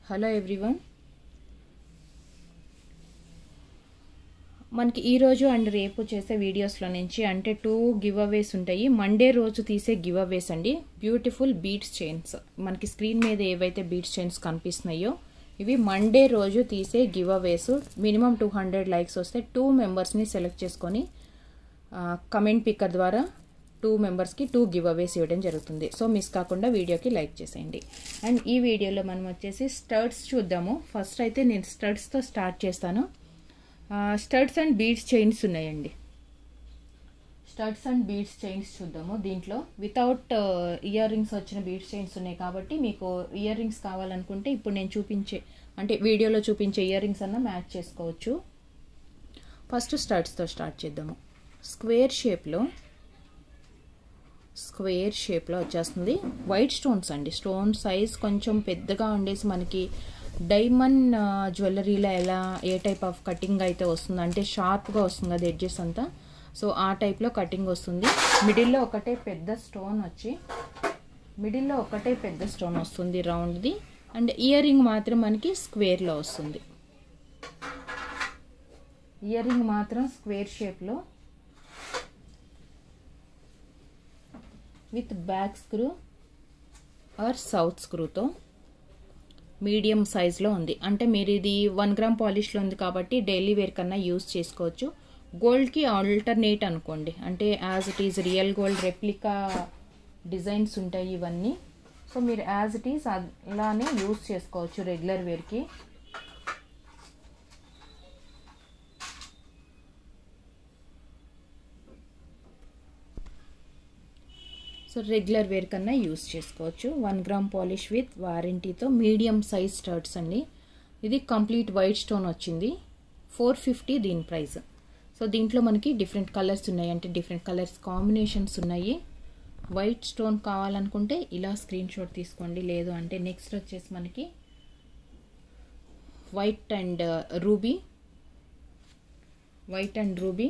hello everyone మనకి ఈరోజు and రేపు చేసే వీడియోస్లో నుంచి అంటే టూ గివ్ అవేస్ ఉంటాయి మండే రోజు తీసే గివ్ అవేస్ అండి బ్యూటిఫుల్ బీట్స్ చైన్స్ మనకి స్క్రీన్ మీద ఏవైతే బీట్స్ చైన్స్ కనిపిస్తున్నాయో ఇవి మండే రోజు తీసే giveaways minimum two hundred likes వస్తే టూ మెంబర్స్ని సెలెక్ట్ చేసుకొని కమెంట్ పిక్కర్ ద్వారా టూ మెంబర్స్కి టూ గివ్ అవేస్ ఇవ్వడం జరుగుతుంది సో మిస్ కాకుండా వీడియోకి లైక్ చేసేయండి అండ్ ఈ వీడియోలో మనం వచ్చేసి స్టర్ట్స్ చూద్దాము ఫస్ట్ అయితే నేను స్టర్ట్స్తో స్టార్ట్ చేస్తాను స్టడ్స్ అండ్ బీడ్స్ చైన్స్ ఉన్నాయండి స్టడ్స్ అండ్ బీడ్స్ చైన్స్ చూద్దాము దీంట్లో వితౌట్ ఇయర్ రింగ్స్ వచ్చిన బీడ్స్ చైన్స్ ఉన్నాయి కాబట్టి మీకు ఇయర్ రింగ్స్ కావాలనుకుంటే ఇప్పుడు నేను చూపించే అంటే వీడియోలో చూపించే ఇయర్ రింగ్స్ అన్న మ్యాచ్ చేసుకోవచ్చు ఫస్ట్ స్టడ్స్తో స్టార్ట్ చేద్దాము స్క్వేర్ షేప్లో స్క్వేర్ షేప్లో వచ్చేస్తుంది వైట్ స్టోన్స్ అండి స్టోన్ సైజ్ కొంచెం పెద్దగా ఉండేసి మనకి డైమండ్ జ్యువెలరీలో ఎలా ఏ టైప్ ఆఫ్ కటింగ్ అయితే వస్తుంది అంటే షార్ప్గా వస్తుంది కదా ఎడ్జెస్ అంతా సో ఆ టైప్లో కటింగ్ వస్తుంది మిడిల్లో ఒకటే పెద్ద స్టోన్ వచ్చి మిడిల్లో ఒకటే పెద్ద స్టోన్ వస్తుంది రౌండ్ది అండ్ ఇయర్ రింగ్ మాత్రం మనకి స్క్వేర్లో వస్తుంది ఇయర్ రింగ్ మాత్రం స్క్వేర్ షేప్లో విత్ బ్యాక్ స్క్రూ ఆర్ సౌత్ స్క్రూతో మీడియం సైజ్లో ఉంది అంటే మీరు ఇది వన్ గ్రామ్ పాలిష్లో ఉంది కాబట్టి డైలీ వేర్ కన్నా యూస్ చేసుకోవచ్చు గోల్డ్కి ఆల్టర్నేట్ అనుకోండి అంటే as it is real gold replica designs ఉంటాయి ఇవన్నీ సో మీరు యాజ్ ఇట్ ఈజ్ ఇలానే యూస్ చేసుకోవచ్చు రెగ్యులర్ వేర్కి సో రెగ్యులర్ వేర్ కన్నా యూస్ చేసుకోవచ్చు వన్ గ్రామ్ పాలిష్ విత్ వారంటీతో మీడియం సైజ్ స్టర్ట్స్ అండి ఇది కంప్లీట్ వైట్ స్టోన్ వచ్చింది ఫోర్ ఫిఫ్టీ దీని ప్రైస్ సో దీంట్లో మనకి డిఫరెంట్ కలర్స్ ఉన్నాయి అంటే డిఫరెంట్ కలర్స్ కాంబినేషన్స్ ఉన్నాయి వైట్ స్టోన్ కావాలనుకుంటే ఇలా స్క్రీన్ షాట్ తీసుకోండి లేదు అంటే నెక్స్ట్ వచ్చేసి మనకి white and ruby white and ruby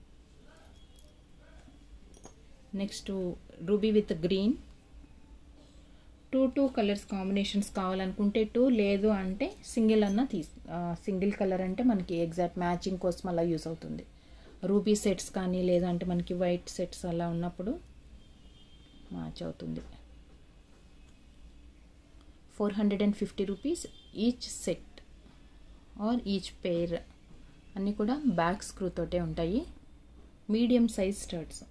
next ruby with green two two colours combinations కావాలనుకుంటే టూ లేదు అంటే సింగిల్ అన్న తీ సింగిల్ కలర్ అంటే మనకి ఎగ్జాక్ట్ మ్యాచింగ్ కోసం అలా యూస్ అవుతుంది రూబీ సెట్స్ కానీ లేదంటే మనకి వైట్ సెట్స్ అలా ఉన్నప్పుడు మ్యాచ్ అవుతుంది four hundred and fifty rupees each set or each pair అన్నీ కూడా బ్యాక్ స్క్రూ తోటే ఉంటాయి medium size studs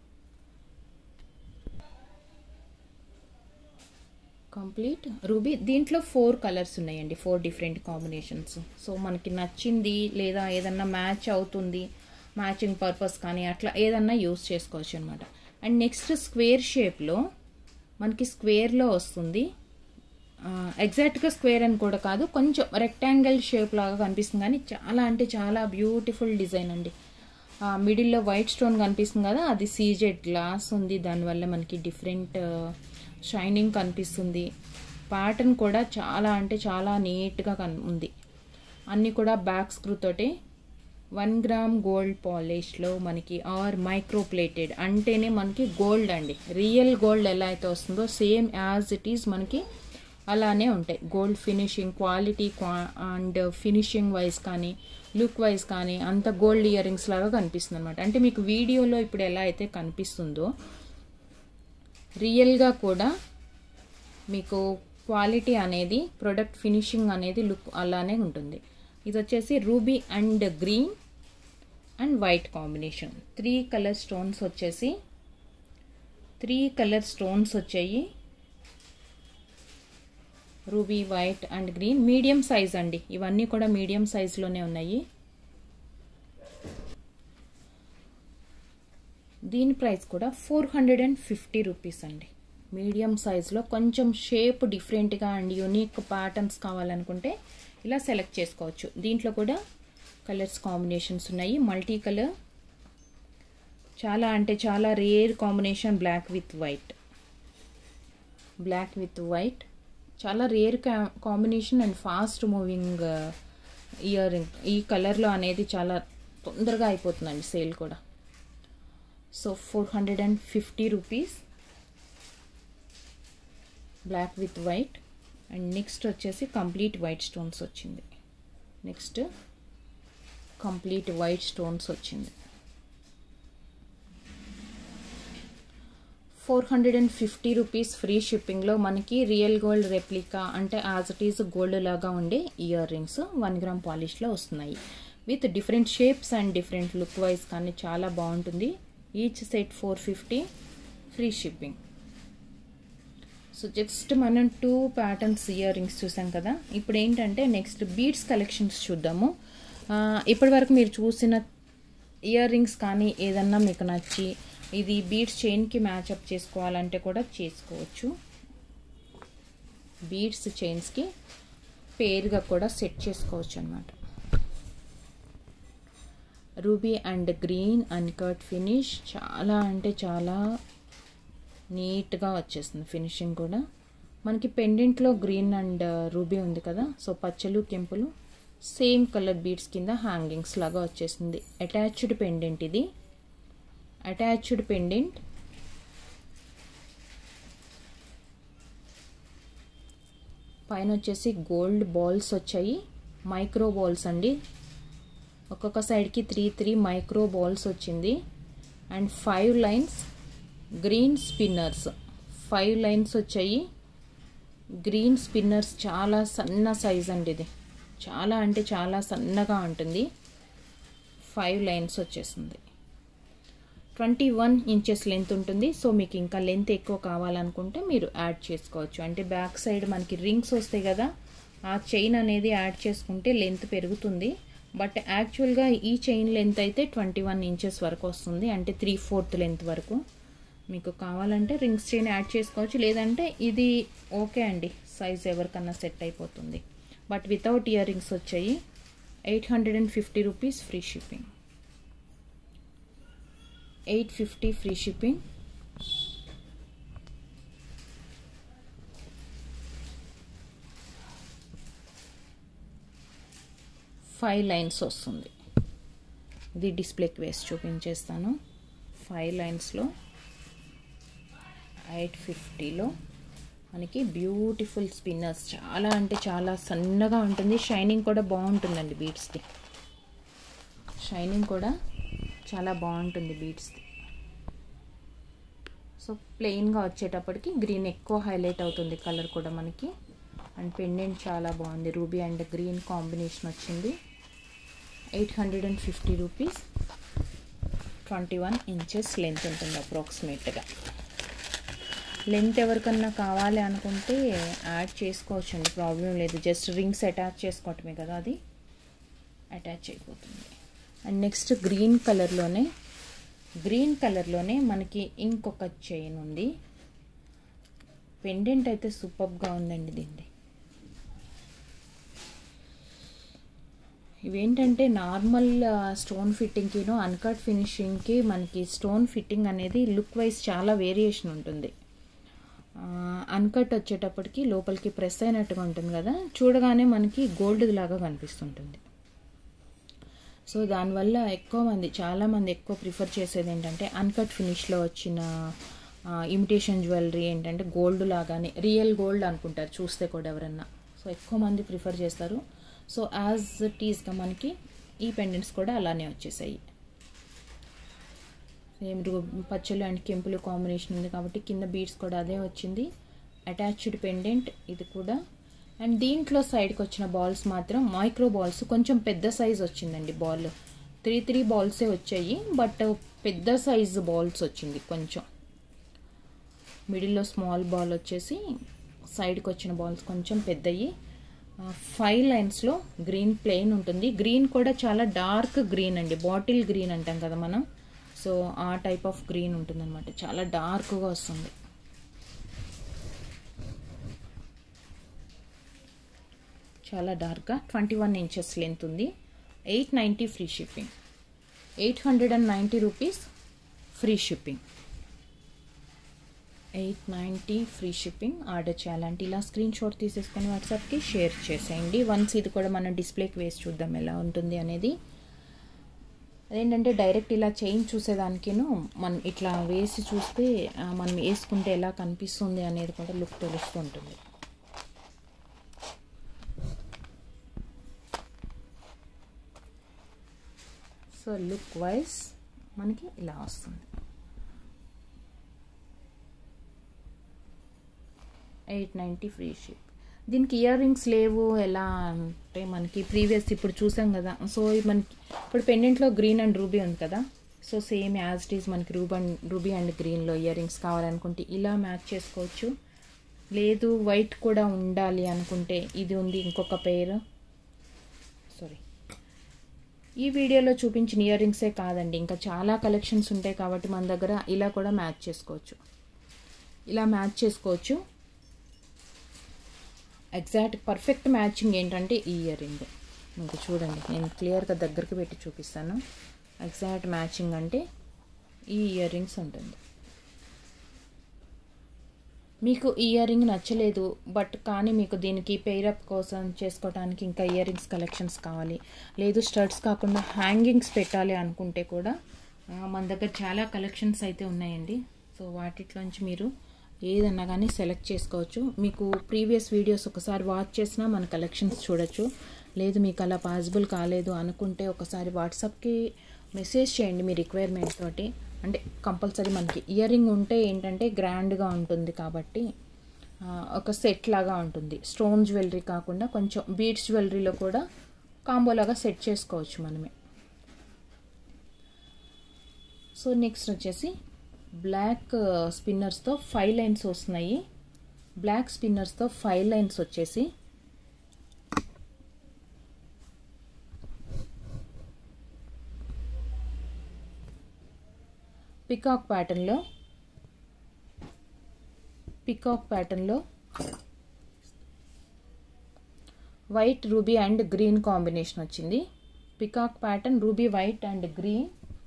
complete ruby దీంట్లో ఫోర్ కలర్స్ ఉన్నాయండి ఫోర్ డిఫరెంట్ కాంబినేషన్స్ సో మనకి నచ్చింది లేదా ఏదన్నా మ్యాచ్ అవుతుంది మ్యాచింగ్ పర్పస్ కానీ అట్లా ఏదన్నా యూస్ చేసుకోవచ్చు అనమాట అండ్ నెక్స్ట్ స్క్వేర్ షేప్లో మనకి స్క్వేర్లో వస్తుంది ఎగ్జాక్ట్గా స్క్వేర్ అని కూడా కాదు కొంచెం రెక్టాంగిల్ షేప్ లాగా కనిపిస్తుంది కానీ చాలా అంటే చాలా బ్యూటిఫుల్ డిజైన్ అండి మిడిల్లో వైట్ స్టోన్ కనిపిస్తుంది కదా అది సీజెడ్ గ్లాస్ ఉంది దానివల్ల మనకి డిఫరెంట్ షైనింగ్ కనిపిస్తుంది ప్యాటర్న్ కూడా చాలా అంటే చాలా నీట్గా కన్ ఉంది అన్నీ కూడా బ్యాక్ స్క్రూ తోటి వన్ గ్రామ్ గోల్డ్ పాలిష్లో మనకి ఆర్ మైక్రో ప్లేటెడ్ అంటేనే మనకి గోల్డ్ అండి రియల్ గోల్డ్ ఎలా అయితే వస్తుందో సేమ్ యాజ్ ఇట్ ఈజ్ మనకి అలానే ఉంటాయి gold finishing quality and finishing wise కానీ లుక్ వైజ్ కానీ అంత గోల్డ్ ఇయర్ రింగ్స్ లాగా కనిపిస్తుంది అనమాట అంటే మీకు వీడియోలో ఇప్పుడు ఎలా అయితే కనిపిస్తుందో రియల్గా కూడా మీకు క్వాలిటీ అనేది ప్రొడక్ట్ ఫినిషింగ్ అనేది లుక్ అలానే ఉంటుంది ఇది వచ్చేసి ruby and green and white combination three colour stones వచ్చేసి త్రీ కలర్ స్టోన్స్ వచ్చాయి ruby white and green medium size అండి ఇవన్నీ కూడా మీడియం సైజులోనే ఉన్నాయి దీని ప్రైస్ కూడా four hundred and fifty rupees అండి మీడియం సైజులో కొంచెం షేప్ డిఫరెంట్గా అండ్ యూనిక్ ప్యాటర్న్స్ కావాలనుకుంటే ఇలా సెలెక్ట్ చేసుకోవచ్చు దీంట్లో కూడా కలర్స్ కాంబినేషన్స్ ఉన్నాయి మల్టీ కలర్ చాలా అంటే చాలా rare combination black with white black with white చాలా rare combination and fast moving earring ఈ కలర్లో అనేది చాలా తొందరగా అయిపోతుందండి సేల్ కూడా so four hundred and fifty rupees black with white and next వచ్చేసి కంప్లీట్ వైట్ స్టోన్స్ వచ్చింది నెక్స్ట్ కంప్లీట్ వైట్ స్టోన్స్ వచ్చింది four hundred and fifty rupees free షిప్పింగ్లో మనకి రియల్ గోల్డ్ రెప్లికా అంటే యాజ్ ఇట్ ఈస్ గోల్డ్ లాగా ఉండే earrings one gram పాలిష్లో వస్తున్నాయి with different shapes and different look wise కానీ చాలా బాగుంటుంది each set four fifty free shipping so just మనం టూ ప్యాటర్న్స్ ఇయర్ రింగ్స్ చూసాం కదా ఇప్పుడు ఏంటంటే నెక్స్ట్ బీడ్స్ కలెక్షన్స్ చూద్దాము ఇప్పటి వరకు మీరు చూసిన ఇయర్ రింగ్స్ కానీ ఏదన్నా మీకు నచ్చి ఇది బీడ్స్ చైన్కి మ్యాచ్అప్ చేసుకోవాలంటే కూడా చేసుకోవచ్చు బీడ్స్ చైన్స్కి పేరుగా కూడా సెట్ చేసుకోవచ్చు అనమాట ruby and green uncut finish చాలా అంటే చాలా నీట్గా వచ్చేస్తుంది ఫినిషింగ్ కూడా మనకి పెండెంట్లో గ్రీన్ అండ్ రూబీ ఉంది కదా సో పచ్చలు కెంపులు సేమ్ కలర్ బీడ్స్ కింద హ్యాంగింగ్స్ లాగా వచ్చేసింది అటాచ్డ్ పెండెంట్ ఇది అటాచ్డ్ పెండెంట్ పైన వచ్చేసి గోల్డ్ బాల్స్ వచ్చాయి మైక్రో బాల్స్ అండి ఒక్కొక్క సైడ్కి త్రీ త్రీ మైక్రో బాల్స్ వచ్చింది and five lines green spinners five lines వచ్చాయి గ్రీన్ స్పిన్నర్స్ చాలా సన్న సైజ్ అండి ఇది చాలా అంటే చాలా సన్నగా ఉంటుంది ఫైవ్ లైన్స్ వచ్చేసింది ట్వంటీ వన్ ఇంచెస్ లెంత్ ఉంటుంది సో మీకు ఇంకా లెంత్ ఎక్కువ కావాలనుకుంటే మీరు యాడ్ చేసుకోవచ్చు అంటే బ్యాక్ సైడ్ మనకి రింగ్స్ వస్తాయి కదా ఆ చైన్ అనేది యాడ్ చేసుకుంటే లెంత్ పెరుగుతుంది బట్ యాక్చువల్గా ఈ చైన్ లెంత్ అయితే ట్వంటీ వన్ ఇంచెస్ వరకు వస్తుంది అంటే త్రీ ఫోర్త్ లెంత్ వరకు మీకు కావాలంటే రింగ్స్ చైన్ యాడ్ చేసుకోవచ్చు లేదంటే ఇది ఓకే అండి సైజ్ ఎవరికన్నా సెట్ అయిపోతుంది బట్ వితౌట్ ఇయర్ రింగ్స్ వచ్చాయి eight hundred and fifty rupees free shipping eight fifty free shipping five lines వస్తుంది ఇది డిస్ప్లేకి వేసి చూపించేస్తాను ఫైవ్ లైన్స్లో ఎయిట్ ఫిఫ్టీలో మనకి బ్యూటిఫుల్ స్పిన్నర్స్ చాలా అంటే చాలా సన్నగా ఉంటుంది షైనింగ్ కూడా బాగుంటుందండి బీడ్స్ది షైనింగ్ కూడా చాలా బాగుంటుంది బీడ్స్ది సో ప్లెయిన్గా వచ్చేటప్పటికి గ్రీన్ ఎక్కువ హైలైట్ అవుతుంది కలర్ కూడా మనకి అండ్ పెండెంట్ చాలా బాగుంది రూబీ అండ్ గ్రీన్ కాంబినేషన్ వచ్చింది eight hundred and fifty rupees twenty one inches length ఉంటుంది అప్రాక్సిమేట్గా లెంత్ ఎవరికన్నా కావాలి అనుకుంటే యాడ్ చేసుకోవచ్చు అండి ప్రాబ్లం లేదు జస్ట్ రింగ్స్ అటాచ్ చేసుకోవటమే కదా అది అటాచ్ అయిపోతుంది అండ్ నెక్స్ట్ గ్రీన్ కలర్లోనే గ్రీన్ కలర్లోనే మనకి ఇంకొక చైన్ ఉంది పెండెంట్ అయితే సూపర్గా ఉందండి దీన్ని ఇవేంటంటే నార్మల్ స్టోన్ ఫిట్టింగ్కిను అన్కట్ ఫినిషింగ్కి మనకి స్టోన్ ఫిట్టింగ్ అనేది లుక్ వైజ్ చాలా వేరియేషన్ ఉంటుంది అన్కట్ వచ్చేటప్పటికి లోపలికి ప్రెస్ అయినట్టుగా ఉంటుంది కదా చూడగానే మనకి గోల్డ్ లాగా కనిపిస్తుంటుంది సో దానివల్ల ఎక్కువ మంది చాలామంది ఎక్కువ ప్రిఫర్ చేసేది ఏంటంటే అన్కట్ ఫినిష్లో వచ్చిన ఇమిటేషన్ జ్యువెలరీ ఏంటంటే గోల్డ్ లాగానే రియల్ గోల్డ్ అనుకుంటారు చూస్తే కూడా ఎవరన్నా సో ఎక్కువ మంది ప్రిఫర్ చేస్తారు సో యాజ్ ఇట్ ఈస్గా మనకి ఈ పెండెంట్స్ కూడా అలానే వచ్చేసాయి సేమ్ పచ్చలు అండ్ కెంపులు కాంబినేషన్ ఉంది కాబట్టి కింద బీడ్స్ కూడా అదే వచ్చింది అటాచ్డ్ పెండెంట్ ఇది కూడా అండ్ దీంట్లో సైడ్కి వచ్చిన బాల్స్ మాత్రం మైక్రో బాల్స్ కొంచెం పెద్ద సైజ్ వచ్చిందండి బాల్ త్రీ త్రీ బాల్సే వచ్చాయి బట్ పెద్ద సైజ్ బాల్స్ వచ్చింది కొంచెం మిడిల్లో స్మాల్ బాల్ వచ్చేసి సైడ్కి వచ్చిన బాల్స్ కొంచెం పెద్దవి ఫైవ్ లైన్స్లో గ్రీన్ ప్లెయిన్ ఉంటుంది గ్రీన్ కూడా చాలా డార్క్ గ్రీన్ అండి బాటిల్ గ్రీన్ అంటాం కదా మనం సో ఆ టైప్ ఆఫ్ గ్రీన్ ఉంటుంది అనమాట చాలా డార్క్గా వస్తుంది చాలా డార్క్గా ట్వంటీ వన్ ఇంచెస్ లెంత్ ఉంది eight ninety free shipping eight hundred and ninety rupees free shipping eight ninety free shipping order చేయాలంటే ఇలా స్క్రీన్ షాట్ తీసేసుకొని వాట్సాప్కి షేర్ చేసేయండి వన్స్ ఇది కూడా మనం డిస్ప్లేకి వేసి చూద్దాం ఎలా ఉంటుంది అనేది అదేంటంటే డైరెక్ట్ ఇలా చైన్ చూసేదానికిను మనం ఇట్లా వేసి చూస్తే మనం వేసుకుంటే ఎలా కనిపిస్తుంది అనేది కూడా లుక్ తెలుస్తూ ఉంటుంది సో లుక్ వైజ్ మనకి ఇలా వస్తుంది ఎయిట్ నైంటీ ఫ్రీ షిప్ దీనికి ఇయర్ రింగ్స్ లేవు ఎలా అంటే మనకి ప్రీవియస్ ఇప్పుడు చూసాం కదా సో మనకి ఇప్పుడు పెండెంట్లో గ్రీన్ అండ్ రూబీ ఉంది కదా so same as it is మనకి రూబీ అండ్ రూబీ అండ్ గ్రీన్లో ఇయర్ రింగ్స్ కావాలనుకుంటే ఇలా మ్యాచ్ చేసుకోవచ్చు లేదు వైట్ కూడా ఉండాలి అనుకుంటే ఇది ఉంది ఇంకొక పేరు సారీ ఈ వీడియోలో చూపించిన ఇయర్ రింగ్సే కాదండి ఇంకా చాలా కలెక్షన్స్ ఉంటాయి కాబట్టి మన దగ్గర ఇలా కూడా మ్యాచ్ చేసుకోవచ్చు ఇలా మ్యాచ్ చేసుకోవచ్చు ఎగ్జాక్ట్ పర్ఫెక్ట్ మ్యాచింగ్ ఏంటంటే ఈ ఇయర్ రింగ్ మీకు చూడండి నేను క్లియర్గా దగ్గరికి పెట్టి చూపిస్తాను ఎగ్జాక్ట్ మ్యాచింగ్ అంటే ఈ ఇయర్ రింగ్స్ ఉంటుంది మీకు ఈ ఇయర్ రింగ్ నచ్చలేదు బట్ కానీ మీకు దీనికి పెయిరప్ కోసం చేసుకోవడానికి ఇంకా ఇయర్ రింగ్స్ కలెక్షన్స్ కావాలి లేదు స్టడ్స్ కాకుండా హ్యాంగింగ్స్ పెట్టాలి అనుకుంటే కూడా మన దగ్గర చాలా కలెక్షన్స్ అయితే ఉన్నాయండి సో వాటిలోంచి మీరు ఏదన్నా కానీ సెలెక్ట్ చేసుకోవచ్చు మీకు ప్రీవియస్ వీడియోస్ ఒకసారి వాచ్ చేసినా మన కలెక్షన్స్ చూడొచ్చు లేదు మీకు అలా పాసిబుల్ కాలేదు అనుకుంటే ఒకసారి వాట్సాప్కి మెసేజ్ చేయండి మీ రిక్వైర్మెంట్ తోటి అంటే కంపల్సరీ మనకి ఇయర్ రింగ్ ఉంటే ఏంటంటే గ్రాండ్గా ఉంటుంది కాబట్టి ఒక సెట్ లాగా ఉంటుంది స్టోన్ జ్యువెలరీ కాకుండా కొంచెం బీడ్స్ జ్యువెలరీలో కూడా కాంబోలాగా సెట్ చేసుకోవచ్చు మనమే సో నెక్స్ట్ వచ్చేసి బ్లాక్ స్పిన్నర్స్తో ఫైవ్ లైన్స్ వస్తున్నాయి బ్లాక్ స్పిన్నర్స్తో ఫైవ్ లైన్స్ వచ్చేసి పికాక్ ప్యాటర్న్లో పికాక్ ప్యాటర్న్లో white ruby and green combination వచ్చింది peacock pattern ruby white and green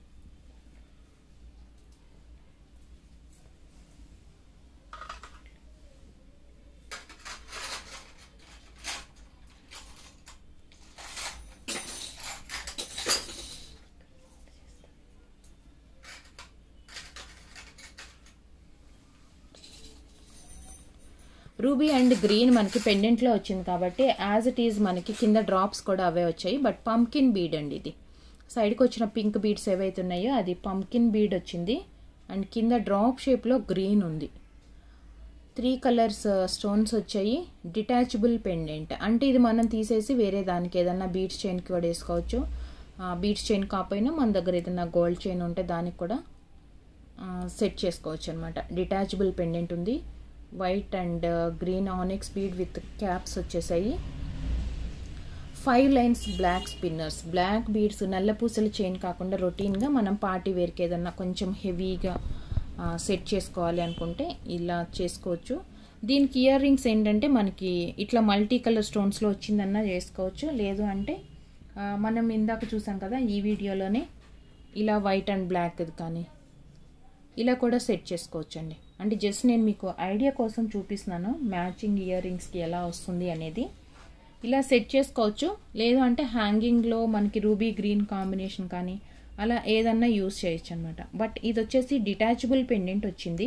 ruby and green మనకి పెండెంట్లో వచ్చింది కాబట్టి యాజ్ ఇట్ ఈజ్ మనకి కింద డ్రాప్స్ కూడా అవే వచ్చాయి బట్ పంకిన్ బీడ్ అండి ఇది సైడ్కి వచ్చిన పింక్ బీడ్స్ ఏవైతే ఉన్నాయో అది పంకిన్ బీడ్ వచ్చింది అండ్ కింద డ్రాప్ షేప్లో గ్రీన్ ఉంది త్రీ కలర్స్ స్టోన్స్ వచ్చాయి డిటాచబుల్ పెండెంట్ అంటే ఇది మనం తీసేసి వేరే దానికి ఏదన్నా బీడ్స్ చైన్కి కూడా వేసుకోవచ్చు బీడ్స్ చైన్ కాకపోయినా మన దగ్గర ఏదైనా గోల్డ్ చైన్ ఉంటే దానికి కూడా సెట్ చేసుకోవచ్చు అనమాట డిటాచబుల్ పెండెంట్ ఉంది white and green onyx bead with caps వచ్చేసాయి five lines black spinners black beads నల్ల పూసల చైన్ కాకుండా రొటీన్గా మనం పార్టీ వేర్కి ఏదన్నా కొంచెం హెవీగా సెట్ చేసుకోవాలి అనుకుంటే ఇలా చేసుకోవచ్చు దీనికి ఇయర్ రింగ్స్ ఏంటంటే మనకి ఇట్లా మల్టీ కలర్ స్టోన్స్లో వచ్చిందన్నా చేసుకోవచ్చు లేదు అంటే మనం ఇందాక చూసాం కదా ఈ వీడియోలోనే ఇలా వైట్ అండ్ బ్లాక్ కానీ ఇలా కూడా సెట్ చేసుకోవచ్చు అండి అంటే జస్ట్ నేను మీకు ఐడియా కోసం చూపిస్తున్నాను మ్యాచింగ్ ఇయర్ రింగ్స్కి ఎలా వస్తుంది అనేది ఇలా సెట్ చేసుకోవచ్చు లేదు అంటే హ్యాంగింగ్లో మనకి రూబీ గ్రీన్ కాంబినేషన్ కానీ అలా ఏదన్నా యూస్ చేయొచ్చు అనమాట బట్ ఇది వచ్చేసి డిటాచబుల్ పెండెంట్ వచ్చింది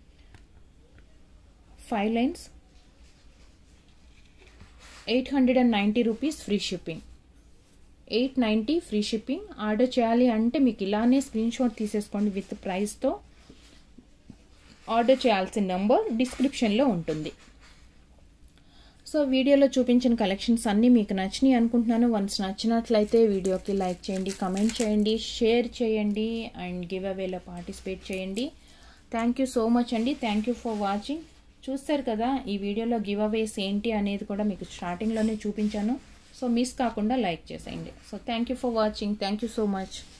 five lines eight hundred and ninety rupees free shipping eight ninety free shipping order చేయాలి అంటే మీకు ఇలానే స్క్రీన్ షాట్ తీసేసుకోండి విత్ ప్రైస్తో ఆర్డర్ చేయాల్సిన నెంబర్ డిస్క్రిప్షన్లో ఉంటుంది సో వీడియోలో చూపించిన కలెక్షన్స్ అన్నీ మీకు నచ్చినాయి అనుకుంటున్నాను వన్స్ నచ్చినట్లయితే వీడియోకి లైక్ చేయండి కమెంట్ చేయండి షేర్ చేయండి అండ్ గివ్ అవేలో పార్టిసిపేట్ చేయండి థ్యాంక్ యూ సో మచ్ అండి థ్యాంక్ యూ ఫర్ వాచింగ్ చూస్తారు కదా ఈ వీడియోలో గివ్ అవేస్ ఏంటి అనేది కూడా మీకు స్టార్టింగ్లోనే చూపించాను సో మిస్ కాకుండా లైక్ చేసేయండి so thank you for watching thank you so much